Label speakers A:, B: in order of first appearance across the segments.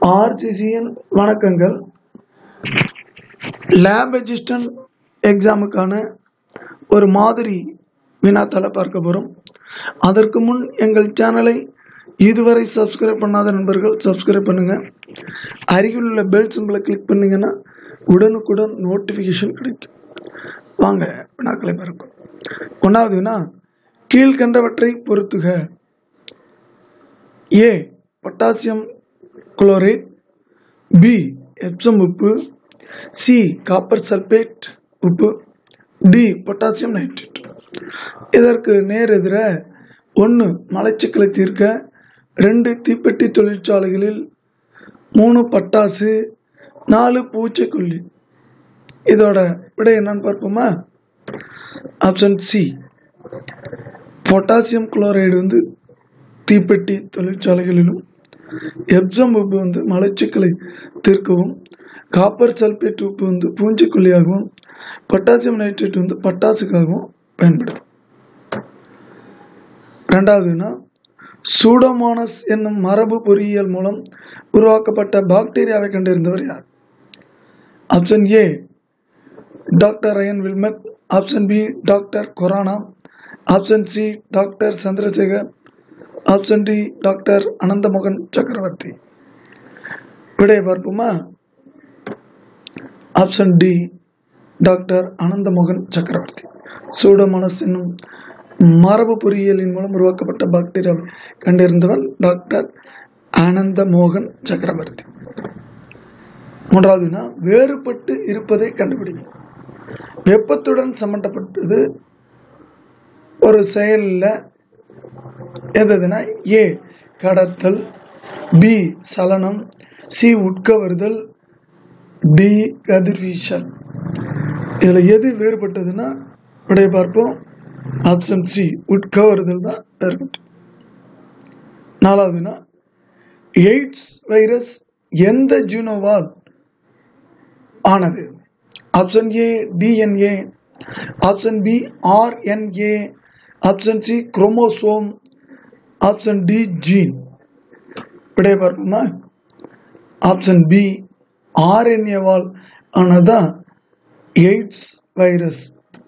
A: ஆர்சிசியின் வணக்கங்கள் lab assistant எக்ஸாமுக்கான ஒரு மாதிரி வினாத்தாளை பார்க்க போகிறோம் அதற்கு முன் எங்கள் சேனலை இதுவரை சப்ஸ்கிரைப் பண்ணாத நண்பர்கள் சப்ஸ்கிரைப் பண்ணுங்கள் அருகில் உள்ள பெல் சிம்பிளை கிளிக் பண்ணிங்கன்னா உடனுக்குடன் நோட்டிஃபிகேஷன் கிடைக்கும் வாங்க வினாக்களை பார்ப்போம் ஒன்றாவது வினா கீழ்கண்டவற்றை பொறுத்துக A potassium chloride B Epsom உப்பு சி காப்பர் சல்பேட் உப்பு டி பொட்டாசியம் நைட்ரேட் இதற்கு நேர் எதிர ஒன்று மலைச்சிக்கலை தீர்க்க ரெண்டு தீப்பெட்டி தொழிற்சாலைகளில் மூணு பட்டாசு நாலு பூச்சிக்கொல்லி இதோட விடை என்னன்னு பார்ப்போமா ஆப்ஷன் சி பொட்டாசியம் குளோரைடு வந்து தீப்பெட்டி தொழிற்சாலைகளிலும் எப்சம் உப்பு வந்து மலச்சிக்கலை தீர்க்கவும் காப்பர் சல்பேட் உப்பு வந்து பூஞ்சிக்கொல்லியாகவும் பொட்டாசியம் நைட்ரேட் வந்து பட்டாசுக்காகவும் பயன்படுது ரெண்டாவதுனா சூடோமோனஸ் என்னும் மரபு பொறியியல் மூலம் உருவாக்கப்பட்ட பாக்டீரியாவை கண்டறிந்தவர் யார் option A doctor Ryan Wilmut option B doctor Khorana option C doctor Chandrasekhar option D doctor Ananthamohan Chakravarthy விடை பார்ப்போமா ஆப்ஷன் டி டாக்டர் அனந்தமோகன் சக்கரவர்த்தி சூடோமோனஸ் என்னும் மரபு பொறியியலின் மூலம் உருவாக்கப்பட்ட பாக்டீரியாவை கண்டறிந்தவர் டாக்டர் ஆனந்தமோகன் சக்கரவர்த்தி மூன்றாவதுனா வேறுபட்டு இருப்பதை கண்டுபிடிக்கும் வெப்பத்துடன் சம்பந்தப்பட்டது ஒரு செயலில் எதுனா ஏ கடத்தல் பி சலனம் சி உட்கவருதல் டி கதிர்வீசல் இதில் எது வேறுபட்டதுன்னா விடைய பார்ப்போம் ஆப்ஷன் சி உட்கவருதல் தான் வேறுபட்டு நாலாவதுனா எய்ட்ஸ் வைரஸ் எந்த ஜீனோவால் ஆனது option A DNA option B RNA option C chromosome option D gene விடைய பார்ப்போமா ஆப்ஷன் பி ஆர்என்ஏவால் ஆனதான் எய்ட்ஸ் வைரஸ்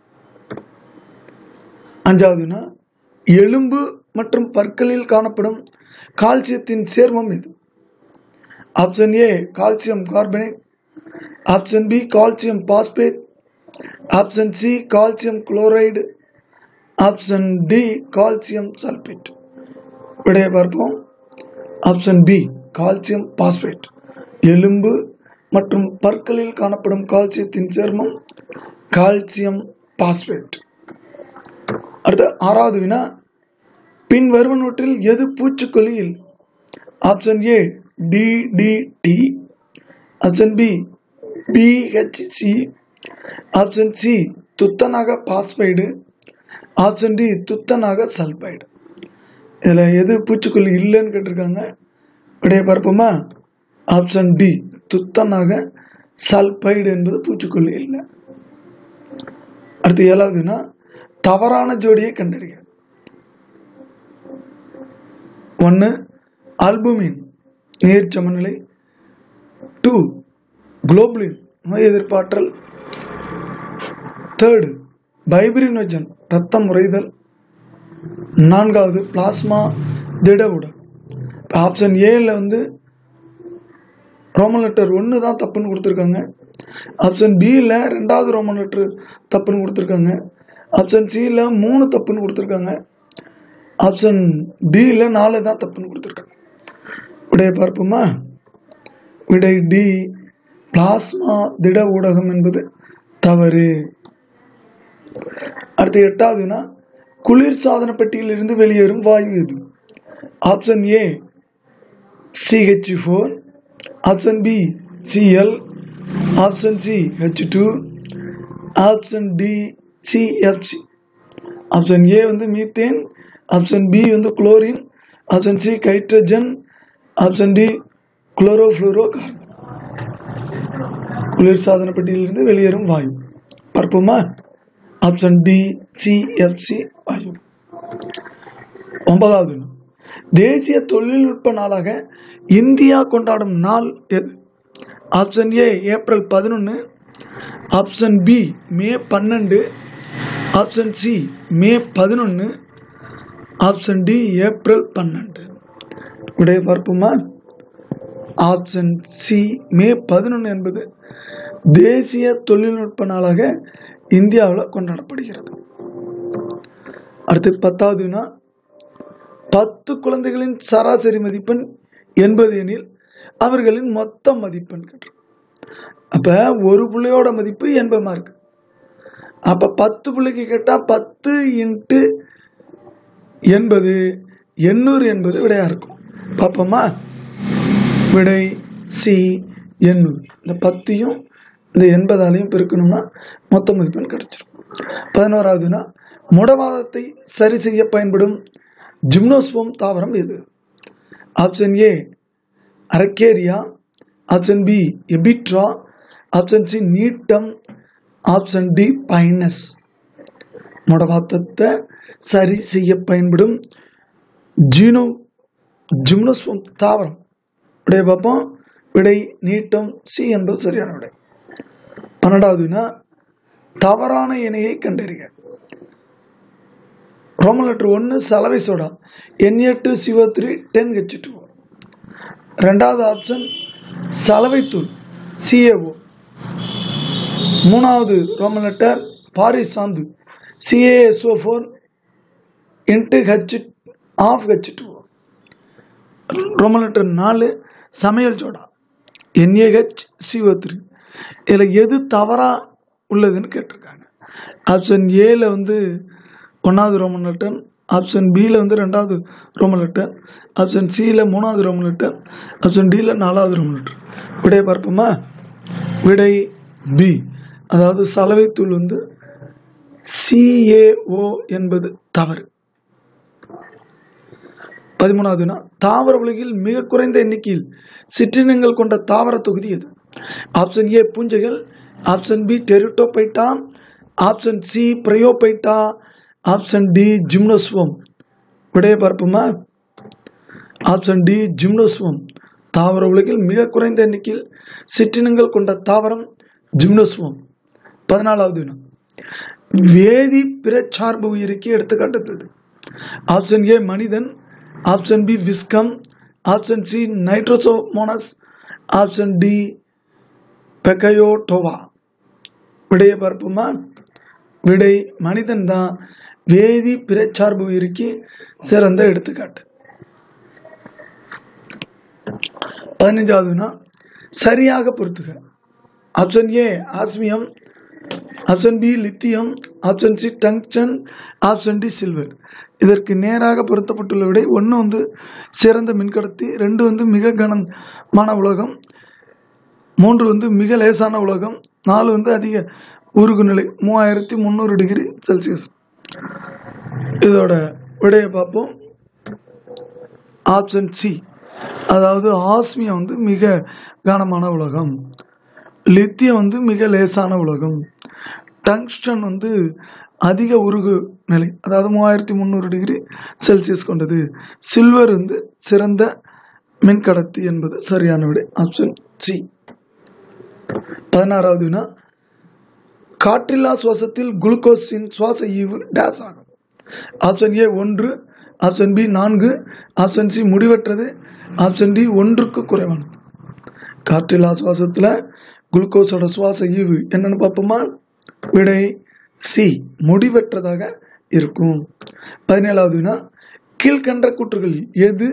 A: அஞ்சாவதுனா எலும்பு மற்றும் பற்களில் காணப்படும் கால்சியத்தின் சேர்மம் எது option A calcium carbonate option B calcium phosphate option C calcium chloride option D calcium sulphate விடைய பார்ப்போம் ஆப்ஷன் பி கால்சியம் பாஸ்பேட் எலும்பு மற்றும் பற்களில் காணப்படும் கால்சியத்தின் சேர்மம் கால்சியம் பாஸ்பேட் அடுத்த ஆறாவது வினா பின் வருவனவற்றில் எது பூச்சிக்கொல்லியில் option A DDT option B BHC option C துத்தநாக பாஸ்பைடு ஆப்ஷன் டி துத்தநாக சல்பைடு இதில் எது பூச்சிக்கொல்லி இல்லைன்னு கேட்டிருக்காங்க விடைய பார்ப்போமா ஆப்ஷன் டி துத்தநாக சல்பைடு என்பது பூச்சிக்கொல்லி இல்லை அடுத்து ஏழாவதுனா தவறான ஜோடியை கண்டறிய ஒன்று ஆல்புமின் நீர் சமநிலை டூ குளோபுலின் நோய் எதிர்ப்பாற்றல் தேர்டு பைபிரினோஜன் ரத்தம் உறைதல் நான்காவது பிளாஸ்மா திட உடல் ஆப்ஷன் ஏல வந்து ரோமன் லெட்டர் ஒன்று தான் தப்புன்னு கொடுத்துருக்காங்க ஆப்ஷன் பியில் ரெண்டாவது ரோமன் லெட்டர் தப்புன்னு கொடுத்துருக்காங்க ஆப்ஷன் சியில் மூணு தப்புன்னு கொடுத்துருக்காங்க ஆப்ஷன் டியில் நாலு தான் தப்புன்னு கொடுத்துருக்காங்க விடைய பார்ப்போமா விடை டி பிளாஸ்மா திட ஊடகம் என்பது தவறு அடுத்து எட்டாவதுனா குளிர் சாதன பெட்டியிலிருந்து வெளியேறும் வாயு எது option A CH four option B CL option C H two option D CFC option A வந்து மீத்தேன் ஆப்ஷன் பி வந்து chlorine option C hydrogen option D chlorofluorocarbon குளிர்சாதன பெட்டியிலிருந்து வெளியேறும் வாயு பார்ப்போமா ஆப்ஷன் டி சிஎஃப்சி வாயு ஒன்பதாவது தேசிய தொழில்நுட்ப நாளாக இந்தியா கொண்டாடும் நாள் எது ஆப்ஷன் ஏ ஏப்ரல் பதினொன்று ஆப்ஷன் பி மே பன்னெண்டு ஆப்ஷன் சி மே பதினொன்று ஆப்ஷன் டி ஏப்ரல் பன்னெண்டு விடைய பார்ப்போமா ஆப்ஷன் சி மே பதினொன்று என்பது தேசிய தொழில்நுட்ப நாளாக இந்தியாவில் கொண்டாடப்படுகிறது அடுத்து பத்தாவது வினா பத்து குழந்தைகளின் சராசரி மதிப்பெண் எண்பது எனில் அவர்களின் மொத்த மதிப்பெண் கேட்டிருக்கும் அப்போ ஒரு பிள்ளையோட மதிப்பு எண்பது மார்க் அப்போ பத்து பிள்ளைக்கு கேட்டால் பத்து இன்ட்டு எண்பது எண்ணூறு என்பது விடையாக இருக்கும் பார்ப்போமா விடை சி எண்ணூறு இந்த பத்தையும் இந்த எண்பதாலையும் பெருக்கணும்னா மொத்த மதிப்பெண் கிடைச்சிரும் பதினோராவதுனா முடவாதத்தை சரி செய்ய பயன்படும் ஜிம்னோஸ்போம் தாவரம் எது option A araucaria option B ephedra option C gnetum option D pinus முடவாத்தத்தை சரி செய்ய பயன்படும் ஜீனோ ஜிம்னோஸ்போம் தாவரம் விடைய பார்ப்போம் விடை நீட்டம் சி என்பது சரியான விடை பன்னெண்டாவது வினா தவறான இணையை கண்டறிக ரோமன் லெட்டர் ஒன்று சலவை soda NA two CO three ten H two ரெண்டாவது ஆப்ஷன் சலவைத்தூள் சிஏஓ மூணாவது ரோமன் லெட்டர் பாரிஸ் சாந்து CASO four into H half H two Roman letter நாலு சமையல் சோடா என்ஏஹெச் சிஓ த்ரீ இதில் எது தவறாக உள்ளதுன்னு கேட்டிருக்காங்க ஆப்ஷன் ஏல வந்து ஒன்றாவது ரோமன் லெட்டர் ஆப்ஷன் பியில் வந்து ரெண்டாவது ரோமன் லெட்டர் ஆப்ஷன் சியில் மூணாவது ரோமன் லெட்டர் ஆப்ஷன் டியில் நாலாவது ரோமன் லெட்டர் விடையை பார்ப்போமா விடை பி அதாவது சலவைத்தூள் வந்து சிஏஓ என்பது தவறு பதிமூணாவது வினா தாவர உலகில் மிக குறைந்த எண்ணிக்கையில் சிற்றினங்கள் கொண்ட தாவர தொகுதி எது ஆப்ஷன் ஏ பூஞ்சைகள் option B Pteridophyta option C Bryophyta option D gymnosperm விடைய பார்ப்போமா ஆப்ஷன் டி ஜிம்னோஸ்வம் தாவர உலகில் மிக குறைந்த எண்ணிக்கையில் சிற்றினங்கள் கொண்ட தாவரம் ஜிம்னோஸ்வம் பதினாலாவது வினா வேதி பிறச்சார்பு உயிருக்கு எடுத்துக்காட்டுது ஆப்ஷன் ஏ மனிதன் option B Viscum option C Nitrosomonas option D Beggiatoa விடையை பார்ப்போமா விடை மனிதன் தான் வேதி பிறச்சார்பு உயிருக்கு சிறந்த எடுத்துக்காட்டு பதினஞ்சாவதுனா சரியாக பொறுத்துக option A osmium option B lithium option C tungsten option D silver இதற்கு நேராக பொருத்தப்பட்டுள்ள விடை ஒன்று வந்து சிறந்த மின்கடத்தி ரெண்டு வந்து மிக கனமான உலகம் மூன்று வந்து மிக லேசான உலகம் நாலு வந்து அதிக உருகு நிலை மூவாயிரத்தி முந்நூறு டிகிரி செல்சியஸ் இதோட விடையை பார்ப்போம் ஆப்ஷன் சி அதாவது ஆஸ்மியம் வந்து மிக கனமான உலகம் லித்தியம் வந்து மிக லேசான உலகம் டங்ஸ்டன் வந்து அதிக உருகு நிலை அதாவது மூவாயிரத்தி முந்நூறு டிகிரி செல்சியஸ் கொண்டது சில்வர் வந்து சிறந்த மின்கடத்தி என்பது சரியான விடை ஆப்ஷன் சி பதினாறாவது வினா காற்றில்லா சுவாசத்தில் குளுக்கோஸின் சுவாச ஈவு டேஸ் ஆகும் ஆப்ஷன் ஏ ஒன்று ஆப்ஷன் பி நான்கு ஆப்ஷன் சி முடிவற்றது ஆப்ஷன் டி ஒன்றுக்கு குறைவானது காற்றில்லா சுவாசத்தில் குளுக்கோஸோட சுவாச ஈவு என்னன்னு பார்ப்போமா விடை சி முடிவற்றதாக இருக்கும் பதினேழாவது வினா கீழ்கண்ட கூற்றுகள் எது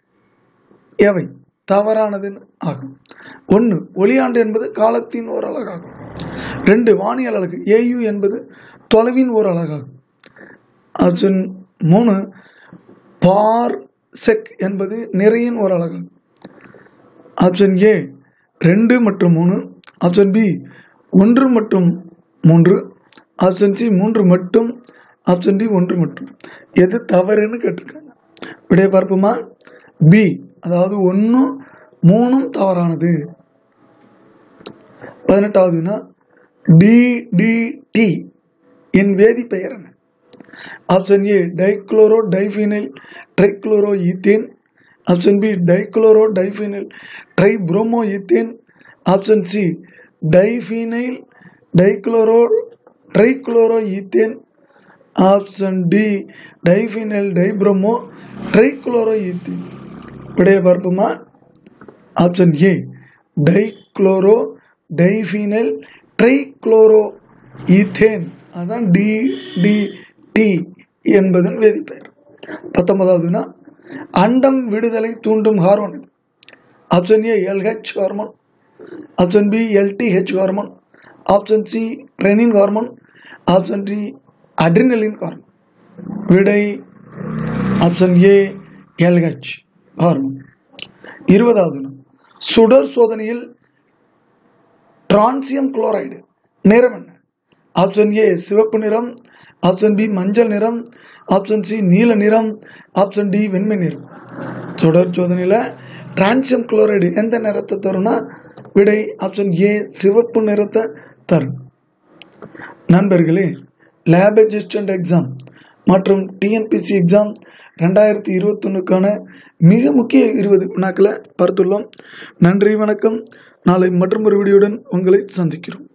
A: எவை தவறானதுன்னு ஆகும் ஒன்று ஒளியாண்டு என்பது காலத்தின் ஓர் அழகாகும் ரெண்டு வானியல் அழகு ஏயு என்பது தொலைவின் ஓர் அழகாகும் ஆப்ஷன் மூணு பார் செக் என்பது நிறையின் ஓர் அழகாகும் ஆப்ஷன் ஏ ரெண்டு மற்றும் மூணு ஆப்ஷன் பி ஒன்று மற்றும் மூன்று ஆப்ஷன் சி மூன்று மட்டும் ஆப்ஷன் டி ஒன்று மட்டும் எது தவறுன்னு கேட்டிருக்காங்க விடைய பார்ப்போமா பி அதாவது ஒன்றும் மூணும் தவறானது பதினெட்டாவது வினா டிடிடி என் வேதி பெயர் என்ன option A dichloro diphenyl trichloro ethane option B dichloro diphenyl tri bromo ethane option C diphenyl dichloro trichloro ethane option D diphenyl dibromo trichloro ethane விடைய பார்ப்போமா option A dichloro diphenyl trichloro ethane அதான் D D T என்பதன் வேதிப்பெயர் பத்தொன்பதாவதுனா அண்டம் விடுதலை தூண்டும் hormone இது option A LH hormone option B LTH hormone option C renin hormone option D adrenaline hormone விடை ஆப்ஷன் ஏ எல்ஹெச் ஹார்மோன் இருபதாவது சுடர் சோதனையில் டிரான்சியம் குளோரைடு நிறம் என்ன ஆப்ஷன் ஏ சிவப்பு நிறம் ஆப்ஷன் பி மஞ்சள் நிறம் ஆப்ஷன் சி நீல நிறம் ஆப்ஷன் டி வெண்மை நிறம் சுடர் சோதனையில் டிரான்சியம் குளோரைடு எந்த நிறத்தை தரும்னா விடை ஆப்ஷன் ஏ சிவப்பு நிறத்தை தரும் நண்பர்களே லேப் அசிஸ்டன்ட் எக்ஸாம் மற்றும் டிஎன்பிசி எக்ஸாம் ரெண்டாயிரத்தி இருபத்தொன்னுக்கான மிக முக்கிய இருபது வினாக்களை பார்த்துள்ளோம் நன்றி வணக்கம் நாளை மற்றும் ஒரு வீடியோடன் உங்களை சந்திக்கிறோம்